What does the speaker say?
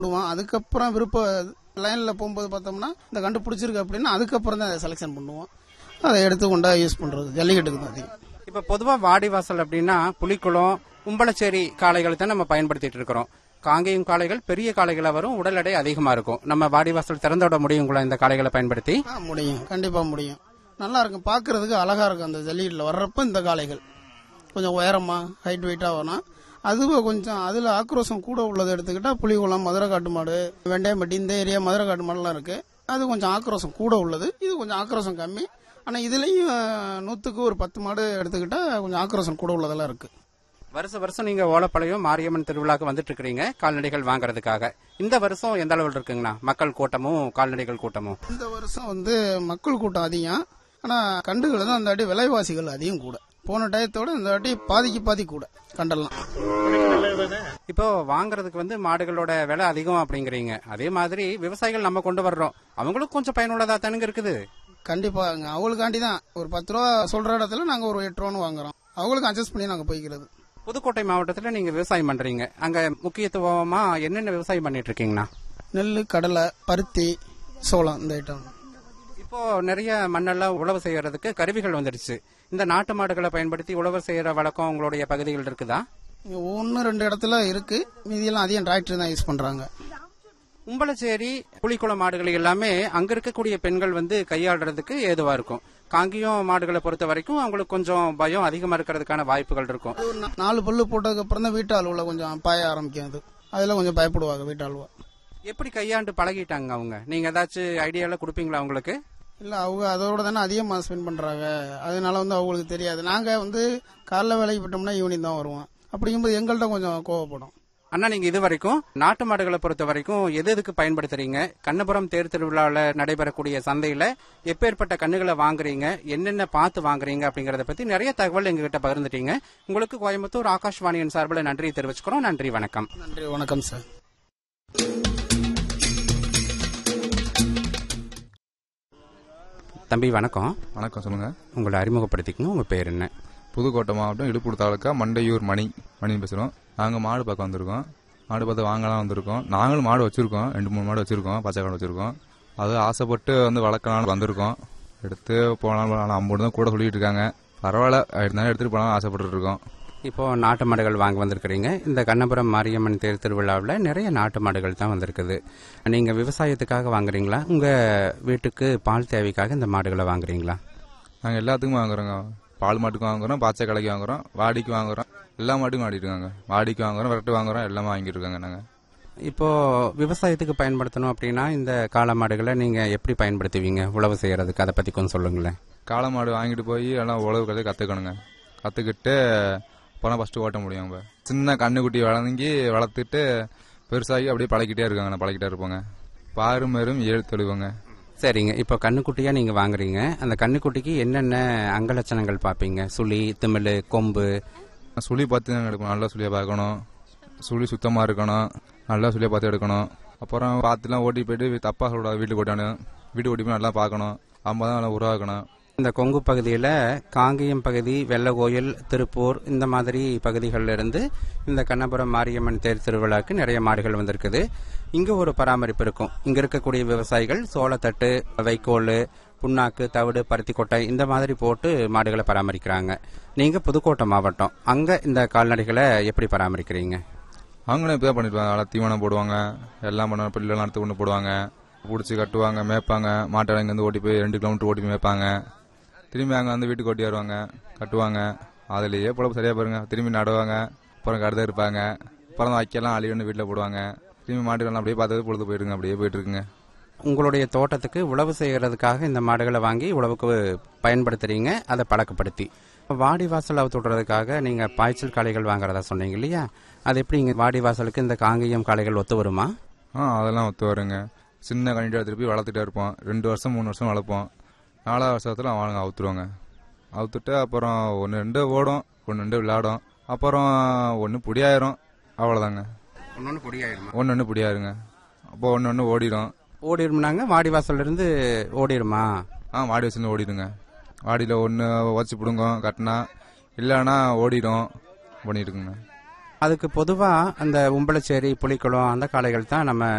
விடுவோம் அதுக்கப்புறம் விருப்ப லைனில் போகும்போது பார்த்தோம்னா இந்த கண்டு பிடிச்சிருக்கு அப்படின்னா அதுக்கப்புறம் தான் செலெக்ஷன் பண்ணுவோம் அதை எடுத்து கொண்டா யூஸ் பண்ணுறது ஜல்லிக்கட்டுக்கு தான் அதிகம் இப்ப பொதுவா வாடிவாசல் அப்படின்னா புலிக்குளம் கும்பலச்சேரி காளைகள் தான் நம்ம பயன்படுத்திட்டு இருக்கிறோம் காங்கேயம் காளைகள் பெரிய காளைகளா வரும் உடல் எடை அதிகமா இருக்கும் நம்ம வாடிவாசல் திறந்து விட முடியுங்களா இந்த காளைகளை பயன்படுத்தி ஆ முடியும் கண்டிப்பாக முடியும் நல்லா இருக்கும் பார்க்கறதுக்கு அழகா இருக்கும் அந்த ஜல்லிக்கட்டில் வர்றப்ப இந்த காளைகள் கொஞ்சம் உயரமா ஹைட் வெயிட்டாக வேணும் அதுவும் கொஞ்சம் அதில் ஆக்ரோஷம் கூட உள்ளதை எடுத்துக்கிட்டா புலிகுளம் மதுரை காட்டு மாடு வெண்டையம்பட்டி இந்த ஏரியா மதுரை காட்டு மாடுலாம் இருக்கு அது கொஞ்சம் ஆக்ரோஷம் கூட உள்ளது இது கொஞ்சம் ஆக்ரோஷம் கம்மி ஆனால் இதுலேயும் நூற்றுக்கு ஒரு பத்து மாடு எடுத்துக்கிட்டா கொஞ்சம் ஆக்ரோஷம் கூட உள்ளதெல்லாம் இருக்கு வருஷ வருஷம் நீங்க ஓலப்பாளையம் மாரியம்மன் திருவிழாக்கு வந்துட்டு இருக்கிறீங்க கால்நடைகள் வாங்குறதுக்காக இந்த வருஷம் எந்த அளவில் இருக்குங்கண்ணா மக்கள் கூட்டமும் கால்நடைகள் கூட்டமும் இந்த வருஷம் வந்து மக்கள் கூட்டம் அதிகம் ஆனால் கண்டுகள் தான் அந்த வாட்டி விலைவாசிகள் அதிகம் கூட போன டயத்தோட இந்த வாட்டி பாதிக்கு பாதி கூட கண்டெல்லாம் இப்போ வாங்குறதுக்கு வந்து மாடுகளோட விலை அதிகம் அப்படிங்கிறீங்க அதே மாதிரி விவசாயிகள் நம்ம கொண்டு வர்றோம் அவங்களுக்கும் கொஞ்சம் பயனுள்ளதா தானுங்க இருக்குது கண்டிப்பாங்க அவங்களுக்காண்டி தான் ஒரு பத்து ரூபா சொல்ற இடத்துல நாங்க ஒரு எட்டு ரூபான்னு வாங்குறோம் அவங்களுக்கு அட்ஜஸ்ட் பண்ணி நாங்க போய்க்கிறது புதுக்கோட்டை மாவட்டத்துல நீங்க விவசாயம் பண்றீங்க அங்க முக்கியத்துவமா என்னென்ன விவசாயம் பண்ணிட்டு இருக்கீங்கண்ணா நெல் கடலை பருத்தி சோளம் இந்த ஐட்டம் இப்போ நிறைய மண்ணெல்லாம் உழவு செய்யறதுக்கு கருவிகள் வந்துடுச்சு இந்த நாட்டு மாடுகளை பயன்படுத்தி உழவு செய்யற வழக்கம் உங்களுடைய பகுதிகள் இருக்குதா ஒன்று ரெண்டு இடத்துல இருக்கு மீதியெல்லாம் அதிகம் டிராக்டர் தான் யூஸ் பண்றாங்க உம்பளச்சேரி புலிக்குளம் மாடுகள் எல்லாமே அங்க இருக்கக்கூடிய பெண்கள் வந்து கையாளுறதுக்கு ஏதுவா இருக்கும் காங்கியம் மாடுகளை பொறுத்த வரைக்கும் அவங்களுக்கு கொஞ்சம் பயம் அதிகமா இருக்கிறதுக்கான வாய்ப்புகள் இருக்கும் ஒரு நா- நாலு பல்லு போட்டதுக்கு அப்புறம் தான் வீட்டு அலுவல கொஞ்சம் பாய ஆரம்பிக்கும் அது அதில் கொஞ்சம் பயப்படுவாங்க வீட்டு அலுவலா எப்படி கையாண்டு பழகிட்டாங்க அவங்க நீங்க ஏதாச்சும் ஐடியால கொடுப்பீங்களா அவங்களுக்கு இல்லை அவங்க அதோட தானே அதிகமாக ஸ்பெண்ட் பண்ணுறாங்க அதனால வந்து அவங்களுக்கு தெரியாது நாங்கள் வந்து காலைல வேலைக்கு போட்டோம்னா ஈவினிங் தான் வருவோம் அப்படிங்கும்போது எங்கள்கிட்ட கொஞ்சம் கோவப்படும் அண்ணா நீங்க இது வரைக்கும் நாட்டு மாடுகளை பொறுத்த வரைக்கும் எது எதுக்கு பயன்படுத்துறீங்க கண்ணபுரம் தேர் திருவிழாவில் நடைபெறக்கூடிய சந்தையில எப்பேற்பட்ட கண்ணுகளை வாங்குறீங்க என்னென்ன பார்த்து வாங்குறீங்க அப்படிங்கறத பத்தி நிறைய தகவல் எங்ககிட்ட பகிர்ந்துட்டீங்க உங்களுக்கு கோயம்புத்தூர் ஆகாஷ்வாணியின் சார்பில் நன்றி தெரிவிச்சுக்கிறோம் நன்றி வணக்கம் நன்றி வணக்கம் சார் தம்பி வணக்கம் வணக்கம் சொல்லுங்க உங்களை அறிமுகப்படுத்திக்கணும் உங்க பேர் என்ன புதுக்கோட்டை மாவட்டம் இடுப்பூர் தாலுக்கா மண்டையூர் மணி மணி பேசுகிறோம் நாங்கள் மாடு பார்க்க வந்திருக்கோம் மாடு பார்த்து வாங்கலாம் வந்திருக்கோம் நாங்களும் மாடு வச்சுருக்கோம் ரெண்டு மூணு மாடு வச்சுருக்கோம் பச்சை காடு வச்சுருக்கோம் அது ஆசைப்பட்டு வந்து வளர்க்கலாம்னு வந்திருக்கோம் எடுத்து போகலாம் போகலாம் அம்மோடு தான் கூட சொல்லிட்டு இருக்காங்க பரவாயில்ல இருந்தாலும் எடுத்துகிட்டு போகலாம் ஆசைப்பட்டு இருக்கோம் இப்போ நாட்டு மாடுகள் வாங்க வந்திருக்கிறீங்க இந்த கண்ணபுரம் மாரியம்மன் தேர் திருவிழாவில் நிறைய நாட்டு மாடுகள் தான் வந்திருக்குது நீங்க விவசாயத்துக்காக வாங்குறீங்களா உங்க வீட்டுக்கு பால் தேவைக்காக இந்த மாடுகளை வாங்குறீங்களா நாங்கள் எல்லாத்துக்கும் வாங்குறோங்க பால் மாட்டுக்கும் வாங்குறோம் பாச்சை கடைக்கு வாங்குறோம் வாடிக்கு வாங்குறோம் எல்லா மாட்டுக்கும் வாடிட்டு இருக்காங்க வாடிக்கு வாங்குறோம் விரட்டு வாங்குறோம் எல்லாமே வாங்கிட்டு இருக்காங்க நாங்கள் இப்போ விவசாயத்துக்கு பயன்படுத்தணும் அப்படின்னா இந்த காளை மாடுகளை நீங்க எப்படி பயன்படுத்துவீங்க உழவு செய்யறதுக்கு அதை பத்தி கொஞ்சம் சொல்லுங்களேன் காளை மாடு வாங்கிட்டு போய் எல்லாம் உழவு கதை கற்றுக்கணுங்க கற்றுக்கிட்டு அப்போலாம் ஃபஸ்ட்டு ஓட்ட முடியும் நம்ம சின்ன கண்ணுக்குட்டி வளர்ந்து வளர்த்துட்டு பெருசாகி அப்படியே பழகிட்டே இருக்காங்க நான் பழகிட்டே இருப்போங்க பாரு மேரும் ஏழு தெளிவுங்க சரிங்க இப்போ கண்ணுக்குட்டியா நீங்க வாங்குறீங்க அந்த கண்ணுக்குட்டிக்கு என்னென்ன அங்கலட்சணங்கள் பார்ப்பீங்க சுழி திமிழ் கொம்பு சுழி பார்த்து தான் எடுக்கணும் நல்லா சுழியாக பார்க்கணும் சுழி சுத்தமாக இருக்கணும் நல்லா சுழியாக பார்த்து எடுக்கணும் அப்புறம் பார்த்துலாம் ஓட்டி போயிட்டு தப்பாக சொல்லக்கூடாது வீட்டுக்கு ஓட்டானு வீட்டுக்கு ஓட்டி போய் நல்லா பார்க்கணும் அம்மா தான் நல்லா உருவாக்கணும் இந்த கொங்கு பகுதியில் காங்கேயம் பகுதி வெள்ளகோயில் திருப்பூர் இந்த மாதிரி பகுதிகளில் இருந்து இந்த கண்ணபுரம் மாரியம்மன் தேர் திருவிழாக்கு நிறைய மாடுகள் வந்திருக்குது இங்கே ஒரு பராமரிப்பு இருக்கும் இங்கே இருக்கக்கூடிய விவசாயிகள் சோளத்தட்டு வைக்கோல் புண்ணாக்கு தவிடு பருத்தி கொட்டை இந்த மாதிரி போட்டு மாடுகளை பராமரிக்கிறாங்க நீங்கள் புதுக்கோட்டை மாவட்டம் அங்கே இந்த கால்நடைகளை எப்படி பராமரிக்கிறீங்க அவங்களும் இப்போ பண்ணிருப்பாங்க நல்லா தீவனம் போடுவாங்க எல்லாம் பண்ணுவாங்க பிள்ளைலாம் எடுத்து கொண்டு போடுவாங்க பிடிச்சி கட்டுவாங்க மேய்ப்பாங்க மாட்டை இங்கேருந்து ஓட்டி போய் ரெண்டு கிலோமீட்டர் ஓட்டி போய் மேய்ப்பாங்க திரும்பி அங்கே வந்து வீட்டுக்கு ஓட்டி வருவாங்க கட்டுவாங்க அதுலேயே பொழப்பு சரியாக பாருங்க திரும்பி நடுவாங்க அப்புறம் கடுத இருப்பாங்க அப்புறம் வைக்கலாம் அழி ஒன்று வீட்டில் போடுவாங்க திரும்பி மாட்டுக்கெல்லாம் அப்படியே பார்த்தது பொழுது போயிடுங்க அப்படியே போயிட்டு இருக்குங்க உங்களுடைய தோட்டத்துக்கு உழவு செய்யறதுக்காக இந்த மாடுகளை வாங்கி உழவுக்கு பயன்படுத்துறீங்க அதை பழக்கப்படுத்தி வாடி வாசல் அவுத்துடுறதுக்காக நீங்க பாய்ச்சல் காளைகள் வாங்குறதா சொன்னீங்க இல்லையா அது எப்படி இங்க வாடி வாசலுக்கு இந்த காங்கேயம் காளைகள் ஒத்து வருமா ஆ அதெல்லாம் ஒத்து வருங்க சின்ன கண்டிப்பாக திருப்பி வளர்த்துட்டே இருப்போம் ரெண்டு வருஷம் மூணு வருஷம் வளர்ப்போம் நாலாவது வருஷத்தில் அவனுங்க அவுத்துருவாங்க அவுத்துட்டு அப்புறம் ஒன்று ரெண்டு ஓடும் ஒன்று ரெண்டு விளையாடும் அப்புறம் ஒன்று புடியாயிரும் அவ்வளோதாங்க ஒன்னொன்னு பொடியாயிருமா ஒன்று ஒன்று புடியாயிருங்க அப்போ ஒன்று ஒன்று ஓடிடும் ஓடிடும்னாங்க வாடி வாசல்ல இருந்து ஓடிடுமா ஆ வாடி வச்சுருந்து ஓடிடுங்க வாடியில் ஒன்று வச்சு பிடுங்கும் கட்டினா இல்லைன்னா ஓடிடும் பண்ணிட்டு இருக்குங்க அதுக்கு பொதுவா அந்த உம்பளச்சேரி புலிக்குளம் அந்த காளைகள் தான் நம்ம